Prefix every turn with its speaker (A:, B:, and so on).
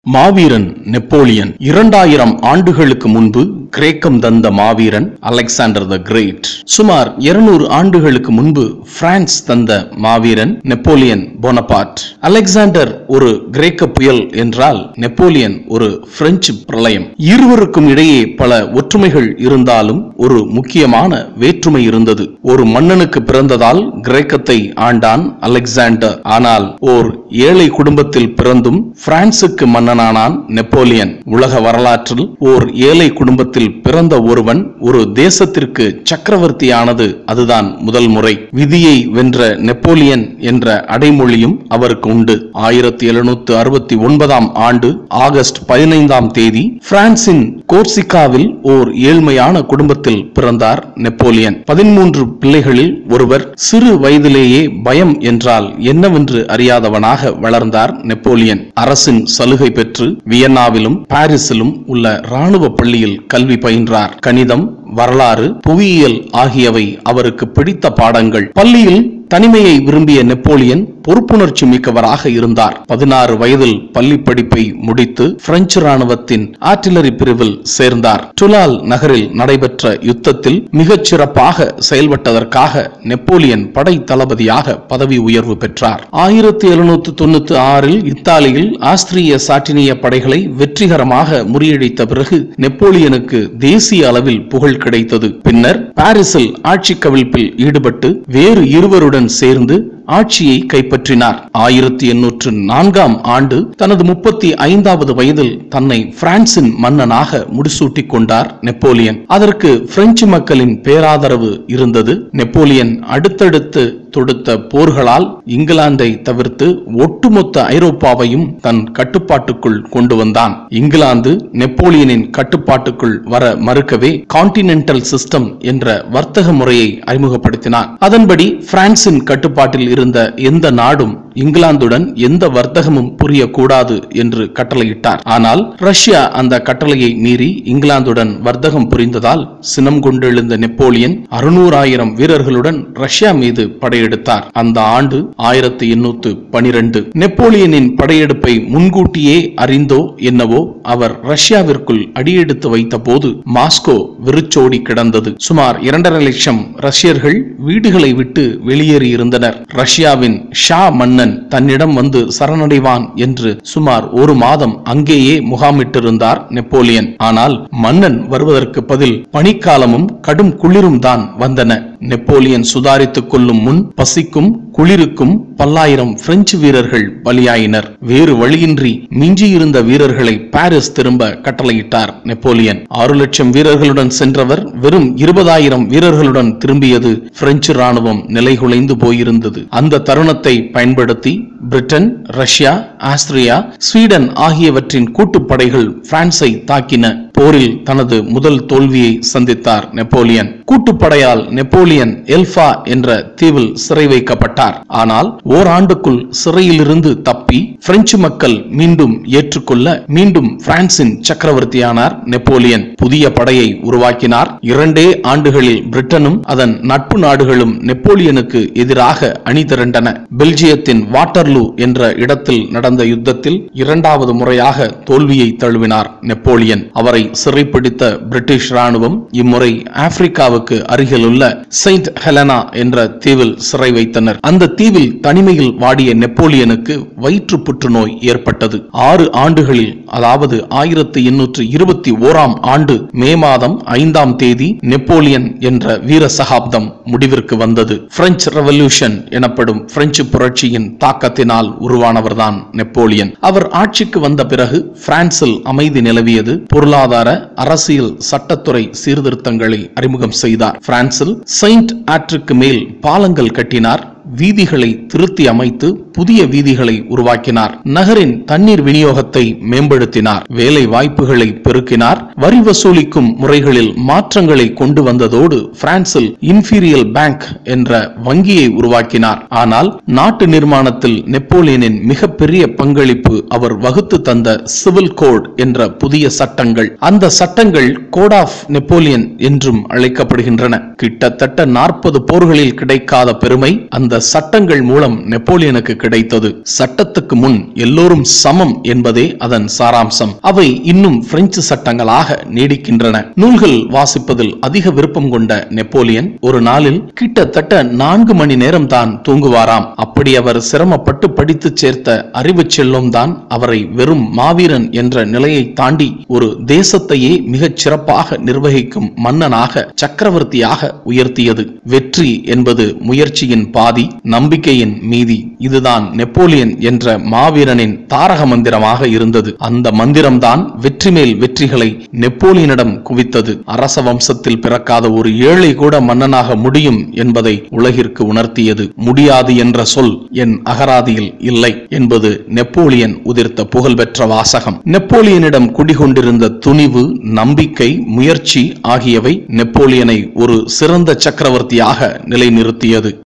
A: மாவீரன் நெப்போலியன் இரண்டாயிரம் ஆண்டுகளுக்கு முன்பு கிரேக்கம் தந்த மாவீரன் அலெக்சாண்டர் த கிரேட் சுமார் 200 ஆண்டுகளுக்கு முன்பு பிரான்ஸ் தந்த மாவீரன் நெப்போலியன் போனபார்ட் அலெக்சாண்டர் ஒரு கிரேக்க புயல் என்றால் நெப்போலியன் ஒரு பிரெஞ்சு பிரளயம் இருவருக்கும் இடையே பல ஒற்றுமைகள் இருந்தாலும் ஒரு முக்கியமான வேற்றுமை இருந்தது ஒரு மன்னனுக்கு பிறந்ததால் கிரேக்கத்தை ஆண்டான் அலெக்சாண்டர் ஆனால் ஓர் ஏழை குடும்பத்தில் பிறந்தும் பிரான்சுக்கு மன்னனானான் நெப்போலியன் உலக வரலாற்றில் ஓர் ஏழை குடும்பத்தில் பிறந்த ஒருவன் ஒரு தேசத்திற்கு சக்கரவர்த்தியானது அதுதான் முதல் முறை விதியை வென்ற நெப்போலியன் என்ற அடைமொழியும் அவருக்கு உண்டு ஆயிரத்தி எழுநூத்து அறுபத்தி ஒன்பதாம் ஆண்டு ஆகஸ்ட் பதினைந்தாம் தேதி பிரான்சின் கோர்சிகாவில் ஓர் ஏழ்மையான குடும்பத்தில் பிறந்தார் நெப்போலியன் பதிமூன்று பிள்ளைகளில் ஒருவர் சிறு வயதிலேயே பயம் என்றால் என்னவென்று அறியாதவனாக வளர்ந்தார் நெப்போலியன் அரசின் சலுகை பெற்று வியன்னாவிலும் பாரிஸிலும் உள்ள ராணுவ பள்ளியில் கல்வி பயின்றார் கணிதம் வரலாறு புவியியல் ஆகியவை அவருக்கு பிடித்த பாடங்கள் பள்ளியில் தனிமையை விரும்பிய நெப்போலியன் பொறுப்புணர்ச்சி மிக்கவராக இருந்தார் பதினாறு வயதில் பள்ளி படிப்பை முடித்து பிரெஞ்சு ராணுவத்தின் ஆர்டிலரி பிரிவில் சேர்ந்தார் டுலால் நகரில் நடைபெற்ற யுத்தத்தில் மிகச் சிறப்பாக செயல்பட்டதற்காக நெப்போலியன் படை தளபதியாக பதவி உயர்வு பெற்றார் ஆயிரத்தி எழுநூத்தி தொண்ணூத்தி ஆறில் இத்தாலியில் ஆஸ்திரிய சாட்டினிய படைகளை வெற்றிகரமாக முறியடித்த பிறகு நெப்போலியனுக்கு தேசிய அளவில் புகழ் கிடைத்தது பின்னர் பாரிஸில் ஆட்சி கவிழ்ப்பில் ஈடுபட்டு வேறு இருவருடன் சேர்ந்து ஆட்சியை கைப்பற்றினார் ஆயிரத்தி எண்ணூற்று நான்காம் ஆண்டு தனது முப்பத்தி ஐந்தாவது வயதில் தன்னை பிரான்சின் மன்னனாக முடிசூட்டிக் கொண்டார் நெப்போலியன் அதற்கு பிரெஞ்சு மக்களின் பேராதரவு இருந்தது நெப்போலியன் அடுத்தடுத்து தொடுத்த போர்களால் இங்கிலாந்தை தவிர்த்து ஒட்டுமொத்த ஐரோப்பாவையும் தன் கட்டுப்பாட்டுக்குள் கொண்டு வந்தான் இங்கிலாந்து நெப்போலியனின் கட்டுப்பாட்டுக்குள் வர மறுக்கவே கான்டினென்டல் சிஸ்டம் என்ற வர்த்தக முறையை அறிமுகப்படுத்தினார் அதன்படி பிரான்சின் கட்டுப்பாட்டில் இருந்த எந்த நாடும் இங்கிலாந்துடன் எந்த வர்த்தகமும் புரியக்கூடாது என்று கட்டளையிட்டார் ஆனால் ரஷ்யா அந்த கட்டளையை மீறி இங்கிலாந்துடன் வர்த்தகம் புரிந்ததால் சினம் கொண்டெழுந்த நெப்போலியன் அறுநூறாயிரம் வீரர்களுடன் ரஷ்யா மீது படையெடுத்தார் அந்த ஆண்டு ஆயிரத்தி எண்ணூத்து பனிரெண்டு நெப்போலியனின் படையெடுப்பை முன்கூட்டியே அறிந்தோ என்னவோ அவர் ரஷ்யாவிற்குள் அடியெடுத்து வைத்த போது மாஸ்கோ வெறிச்சோடி கிடந்தது சுமார் இரண்டரை லட்சம் ரஷ்யர்கள் வீடுகளை விட்டு வெளியேறியிருந்தனர் ரஷ்யாவின் ஷா மன்னன் தன்னிடம் வந்து சரணடைவான் என்று சுமார் ஒரு மாதம் அங்கேயே முகாமிட்டிருந்தார் நெப்போலியன் ஆனால் மன்னன் வருவதற்கு பதில் பனிக்காலமும் கடும் குளிரும் தான் வந்தன நெப்போலியன் சுதாரித்துக் கொள்ளும் முன் பசிக்கும் குளிருக்கும் பல்லாயிரம் பிரெஞ்சு வீரர்கள் பலியாயினர் வேறு வழியின்றி மிஞ்சியிருந்த வீரர்களை பாரிஸ் திரும்ப கட்டளையிட்டார் நெப்போலியன் ஆறு லட்சம் வீரர்களுடன் சென்றவர் வெறும் இருபதாயிரம் வீரர்களுடன் திரும்பியது பிரெஞ்சு ராணுவம் நிலைகுலைந்து போயிருந்தது அந்த தருணத்தை பயன்படுத்தி பிரிட்டன் ரஷ்யா ஆஸ்திரியா ஸ்வீடன் ஆகியவற்றின் கூட்டுப்படைகள் பிரான்சை தாக்கின போரில் தனது முதல் தோல்வியை சந்தித்தார் நெப்போலியன் கூட்டுப்படையால் நெப்போலியன் எல்ஃபா என்ற தீவில் சிறை வைக்கப்பட்டார் ஆனால் ஓராண்டுக்குள் சிறையிலிருந்து தப்பி பிரெஞ்சு மக்கள் மீண்டும் ஏற்றுக்கொள்ள மீண்டும் பிரான்சின் சக்கரவர்த்தியானார் நெப்போலியன் புதிய படையை உருவாக்கினார் இரண்டே ஆண்டுகளில் பிரிட்டனும் அதன் நட்பு நாடுகளும் நெப்போலியனுக்கு எதிராக அணி திரண்டன பெல்ஜியத்தின் வாட்டர்லூ என்ற இடத்தில் நடந்த யுத்தத்தில் இரண்டாவது முறையாக தோல்வியை தழுவினார் நெப்போலியன் அவரை சிறைப்பிடித்த பிரிட்டிஷ் ராணுவம் இம்முறை ஆப்பிரிக்காவுக்கு அருகிலுள்ள செயின்ட் ஹெலனா என்ற தீவில் சிறை வைத்தனர் அந்த தீவில் தனிமையில் வாடிய நெப்போலியனுக்கு வயிற்று புற்றுநோய் ஏற்பட்டது ஆறு ஆண்டுகளில் அதாவது ஆயிரத்தி எண்ணூற்று இருபத்தி ஓராம் ஆண்டு மே மாதம் ஐந்தாம் தேதி நெப்போலியன் என்ற வீர சகாப்தம் முடிவிற்கு வந்தது பிரெஞ்சு ரெவல்யூஷன் எனப்படும் பிரெஞ்சு புரட்சியின் தாக்கத்தினால் உருவானவர்தான் நெப்போலியன் அவர் ஆட்சிக்கு வந்த பிறகு பிரான்சில் அமைதி நிலவியது பொருளாதார அரசியல் சட்டத்துறை சீர்திருத்தங்களை அறிமுகம் செய்தார் பிரான்சில் செயின்ட் ஆற்றுக்கு மேல் பாலங்கள் கட்டினார் வீதிகளை திருத்தி அமைத்து புதிய வீதிகளை உருவாக்கினார் நகரின் தண்ணீர் விநியோகத்தை மேம்படுத்தினார் வேலை வாய்ப்புகளை பெருக்கினார் வரி வசூலிக்கும் முறைகளில் மாற்றங்களை கொண்டு வந்ததோடு பிரான்சில் இன்பீரியல் பேங்க் என்ற வங்கியை உருவாக்கினார் ஆனால் நாட்டு நிர்மாணத்தில் நெப்போலியனின் மிகப்பெரிய பங்களிப்பு அவர் வகுத்து தந்த சிவில் கோட் என்ற புதிய சட்டங்கள் அந்த சட்டங்கள் கோட் ஆஃப் நெப்போலியன் என்றும் அழைக்கப்படுகின்றன கிட்டத்தட்ட நாற்பது போர்களில் கிடைக்காத பெருமை அந்த சட்டங்கள் மூலம் நெப்போலியனுக்கு கிடைத்தது சட்டத்துக்கு முன் எல்லோரும் சமம் என்பதே அதன் சாராம்சம் அவை இன்னும் பிரெஞ்சு சட்டங்களாக நீடிக்கின்றன நூல்கள் வாசிப்பதில் அதிக விருப்பம் கொண்ட நெப்போலியன் ஒரு நாளில் கிட்டத்தட்ட நான்கு மணி நேரம் தான் தூங்குவாராம் அப்படி அவர் சிரமப்பட்டு படித்து சேர்த்த அறிவு செல்வம் தான் அவரை வெறும் மாவீரன் என்ற நிலையை தாண்டி ஒரு தேசத்தையே மிகச் சிறப்பாக நிர்வகிக்கும் மன்னனாக சக்கரவர்த்தியாக உயர்த்தியது வெற்றி என்பது முயற்சியின் பாதி நம்பிக்கையின் மீதி இதுதான் நெப்போலியன் என்ற மாவீரனின் தாரக மந்திரமாக இருந்தது அந்த மந்திரம்தான் வெற்றி மேல் வெற்றிகளை நெப்போலியனிடம் குவித்தது அரச வம்சத்தில் பிறக்காத ஒரு ஏழை கூட மன்னனாக முடியும் என்பதை உலகிற்கு உணர்த்தியது முடியாது என்ற சொல் என் அகராதியில் இல்லை என்பது நெப்போலியன் உதிர்த்த புகழ்பெற்ற வாசகம் நெப்போலியனிடம் குடிகொண்டிருந்த துணிவு நம்பிக்கை முயற்சி ஆகியவை நெப்போலியனை ஒரு சிறந்த சக்கரவர்த்தியாக நிலைநிறுத்தியது